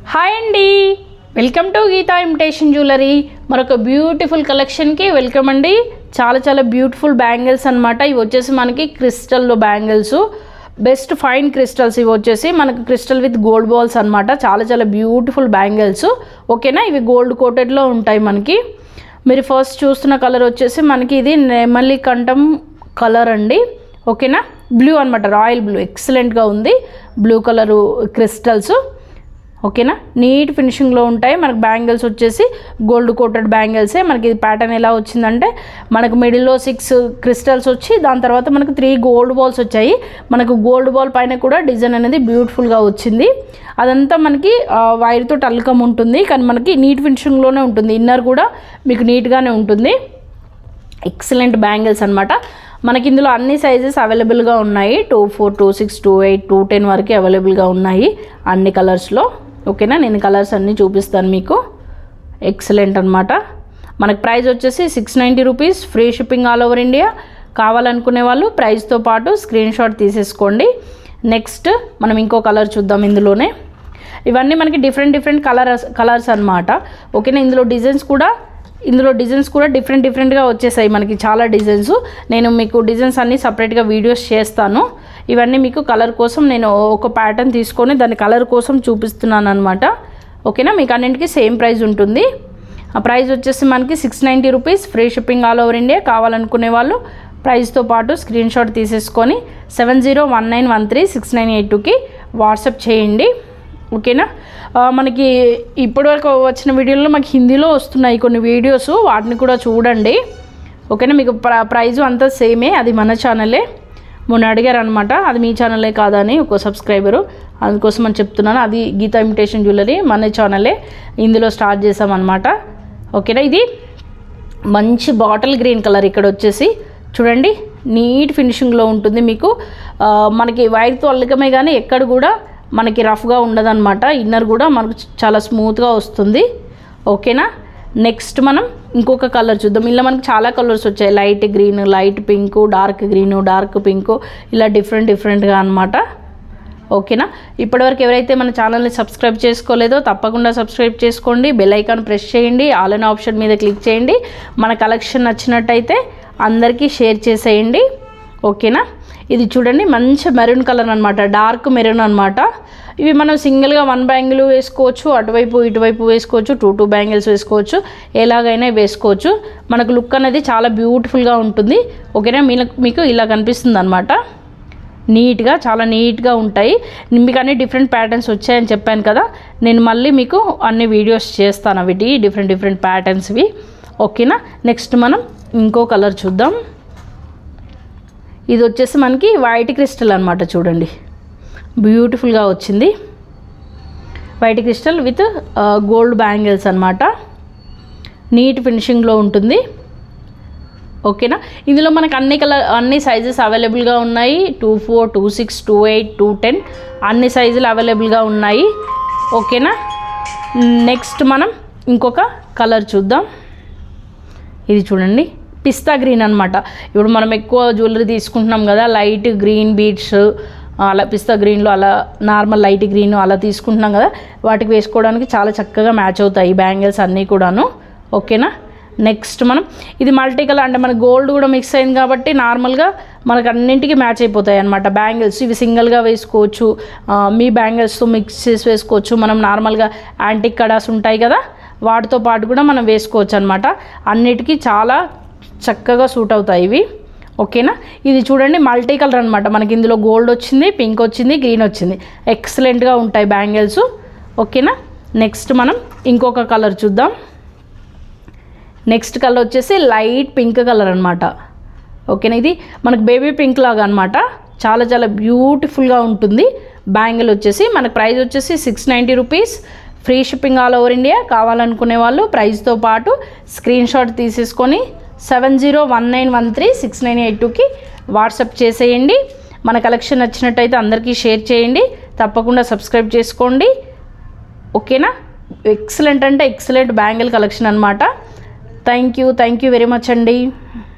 hi అండి welcome to Geetha imitation jewellery మరొక beautiful కలెక్షన్కి వెల్కమ్ అండి చాలా చాలా బ్యూటిఫుల్ బ్యాంగిల్స్ అనమాట ఇవి వచ్చేసి మనకి క్రిస్టల్లో బ్యాంగిల్స్ బెస్ట్ ఫైన్ క్రిస్టల్స్ ఇవి వచ్చేసి మనకు క్రిస్టల్ విత్ గోల్డ్ బాల్స్ అనమాట చాలా చాలా బ్యూటిఫుల్ బ్యాంగిల్స్ ఓకేనా ఇవి గోల్డ్ కోటెడ్లో ఉంటాయి మనకి మీరు ఫస్ట్ చూస్తున్న కలర్ వచ్చేసి మనకి ఇది నెమలి కంఠం కలర్ అండి ఓకేనా బ్లూ అనమాట రాయల్ బ్లూ ఎక్సలెంట్గా ఉంది బ్లూ కలరు క్రిస్టల్స్ ఓకేనా నీట్ ఫినిషింగ్లో ఉంటాయి మనకు బ్యాంగిల్స్ వచ్చేసి గోల్డ్ కోటెడ్ బ్యాంగిల్సే మనకి ఇది ప్యాటర్న్ ఎలా వచ్చిందంటే మనకు మిడిల్లో సిక్స్ క్రిస్టల్స్ వచ్చి దాని తర్వాత మనకు త్రీ గోల్డ్ బాల్స్ వచ్చాయి మనకు గోల్డ్ బాల్ పైన కూడా డిజైన్ అనేది బ్యూటిఫుల్గా వచ్చింది అదంతా మనకి వైర్తో అల్కం ఉంటుంది కానీ మనకి నీట్ ఫినిషింగ్లోనే ఉంటుంది ఇన్నర్ కూడా మీకు నీట్గానే ఉంటుంది ఎక్సలెంట్ బ్యాంగిల్స్ అనమాట మనకి ఇందులో అన్ని సైజెస్ అవైలబుల్గా ఉన్నాయి two four two six two eight two ten వరకు అవైలబుల్గా ఉన్నాయి అన్ని కలర్స్లో ఓకేనా నేను కలర్స్ అన్నీ చూపిస్తాను మీకు ఎక్సలెంట్ అనమాట మనకి ప్రైస్ వచ్చేసి six ninety rupees free shipping all over India కావాలనుకునే వాళ్ళు ప్రైస్తో పాటు స్క్రీన్ షాట్ తీసేసుకోండి నెక్స్ట్ మనం ఇంకో కలర్ చూద్దాం ఇందులోనే ఇవన్నీ మనకి డిఫరెంట్ డిఫరెంట్ కలర్స్ కలర్స్ అనమాట ఓకేనా ఇందులో డిజైన్స్ కూడా ఇందులో డిజైన్స్ కూడా డిఫరెంట్ డిఫరెంట్గా వచ్చేసాయి మనకి చాలా డిజైన్స్ నేను మీకు డిజైన్స్ అన్నీ సపరేట్గా వీడియోస్ చేస్తాను ఇవన్నీ మీకు కలర్ కోసం నేను ఒక ప్యాటర్న్ తీసుకొని దాని కలర్ కోసం చూపిస్తున్నాను అనమాట ఓకేనా మీకు అన్నింటికి సేమ్ ప్రైస్ ఉంటుంది ఆ ప్రైస్ వచ్చేసి మనకి six ninety rupees free shipping all over India కావాలనుకునే వాళ్ళు ప్రైస్తో పాటు స్క్రీన్ షాట్ తీసేసుకొని seven zero one nine one three six nine eight టూకి వాట్సాప్ చేయండి ఓకేనా ఆ, మనకి ఇప్పటివరకు వచ్చిన వీడియోలో మాకు హిందీలో వస్తున్నాయి కొన్ని వీడియోస్ వాటిని కూడా చూడండి ఓకేనా మీకు ప్ర ప్రైజు అంతా సేమే అది మన ఛానలే మొన్న అడిగారు అనమాట అది మీ ఛానలే కాదని ఒక సబ్స్క్రైబరు అందుకోసం అని చెప్తున్నాను అది గీతా ఇమిటేషన్ జ్యువెలరీ మన ఛానలే ఇందులో స్టార్ట్ చేసామన్నమాట ఓకేనా ఇది మంచి బాటిల్ గ్రీన్ కలర్ ఇక్కడ వచ్చేసి చూడండి నీట్ ఫినిషింగ్లో ఉంటుంది మీకు ఆ, మనకి వైర్తో అల్లకమే కానీ ఎక్కడ కూడా మనకి రఫ్గా ఉండదన్నమాట ఇన్నర్ కూడా మనకు చాలా స్మూత్గా వస్తుంది ఓకేనా నెక్స్ట్ మనం ఇంకొక కలర్ చూద్దాం ఇలా మనకి చాలా కలర్స్ వచ్చాయి light green light pink dark green dark pink ఇలా డిఫరెంట్ డిఫరెంట్గా అనమాట ఓకేనా ఇప్పటివరకు ఎవరైతే మన ఛానల్ని సబ్స్క్రైబ్ చేసుకోలేదో తప్పకుండా సబ్స్క్రైబ్ చేసుకోండి బెల్ ఐకాన్ ప్రెస్ చేయండి ఆల్ అన్ ఆప్షన్ మీద క్లిక్ చేయండి మన కలెక్షన్ నచ్చినట్టయితే అందరికీ షేర్ చేసేయండి ఓకేనా ఇది చూడండి మంచి మెరూన్ కలర్ అనమాట డార్క్ మెరూన్ అనమాట ఇవి మనం సింగిల్గా వన్ బ్యాంగిల్ వేసుకోవచ్చు అటువైపు ఇటువైపు వేసుకోవచ్చు టూ టూ బ్యాంగిల్స్ వేసుకోవచ్చు ఎలాగైనా వేసుకోవచ్చు మనకు లుక్ అనేది చాలా బ్యూటిఫుల్గా ఉంటుంది ఓకేనా మీకు మీకు ఇలా కనిపిస్తుంది అనమాట నీట్గా చాలా నీట్గా ఉంటాయి మీకు అన్ని డిఫరెంట్ ప్యాటర్న్స్ వచ్చాయని చెప్పాను కదా నేను మళ్ళీ మీకు అన్ని వీడియోస్ చేస్తాను వీటి డిఫరెంట్ డిఫరెంట్ ప్యాటర్న్స్వి ఓకేనా నెక్స్ట్ మనం ఇంకో కలర్ చూద్దాం ఇది వచ్చేసి మనకి వైట్ క్రిస్టల్ అనమాట చూడండి బ్యూటిఫుల్గా వచ్చింది white crystal with gold bangles అనమాట నీట్ ఫినిషింగ్లో ఉంటుంది ఓకేనా ఇందులో మనకు అన్ని కలర్ అన్ని సైజెస్ అవైలబుల్గా ఉన్నాయి two four two six two eight two ten అన్ని సైజులు అవైలబుల్గా ఉన్నాయి ఓకేనా నెక్స్ట్ మనం ఇంకొక కలర్ చూద్దాం ఇది చూడండి పిస్తా గ్రీన్ అనమాట ఇప్పుడు మనం ఎక్కువ జ్యువెలరీ తీసుకుంటున్నాం కదా లైట్ గ్రీన్ బీడ్స్ అలా పిస్తా గ్రీన్లో అలా నార్మల్ లైట్ గ్రీన్ అలా తీసుకుంటున్నాం కదా వాటికి వేసుకోవడానికి చాలా చక్కగా మ్యాచ్ అవుతాయి బ్యాంగిల్స్ అన్నీ కూడాను ఓకేనా నెక్స్ట్ మనం ఇది మల్టీ కలర్ అంటే మన గోల్డ్ కూడా మిక్స్ అయింది కాబట్టి నార్మల్గా మనకు అన్నింటికి మ్యాచ్ అయిపోతాయి అనమాట బ్యాంగిల్స్ ఇవి సింగిల్గా వేసుకోవచ్చు ఆ, మీ బ్యాంగిల్స్తో మిక్స్ చేసి వేసుకోవచ్చు మనం నార్మల్గా యాంటిక్ కడాస్ ఉంటాయి కదా వాటితో పాటు కూడా మనం వేసుకోవచ్చు అనమాట అన్నిటికీ చాలా చక్కగా సూట్ అవుతాయి ఇవి ఓకేనా ఇది చూడండి మల్టీ కలర్ అనమాట మనకి ఇందులో గోల్డ్ వచ్చింది పింక్ వచ్చింది గ్రీన్ వచ్చింది ఎక్సలెంట్గా ఉంటాయి బ్యాంగిల్స్ ఓకేనా నెక్స్ట్ మనం ఇంకొక కలర్ చూద్దాం నెక్స్ట్ కలర్ వచ్చేసి లైట్ పింక్ కలర్ అనమాట ఓకేనా ఇది మనకు బేబీ పింక్ లాగా అనమాట చాలా చాలా బ్యూటిఫుల్గా ఉంటుంది బ్యాంగిల్ వచ్చేసి మనకు ప్రైస్ వచ్చేసి six ninety rupees free shipping all over India కావాలనుకునే వాళ్ళు ప్రైస్తో పాటు స్క్రీన్ షాట్ తీసేసుకొని seven zero one nine one three six nine eight టూకి వాట్సాప్ చేసేయండి మన కలెక్షన్ నచ్చినట్టయితే అందరికీ షేర్ చేయండి తప్పకుండా సబ్స్క్రైబ్ చేసుకోండి ఓకేనా ఎక్సలెంట్ అంటే ఎక్సలెంట్ బ్యాంగిల్ కలెక్షన్ అనమాట thank you thank you very much అండి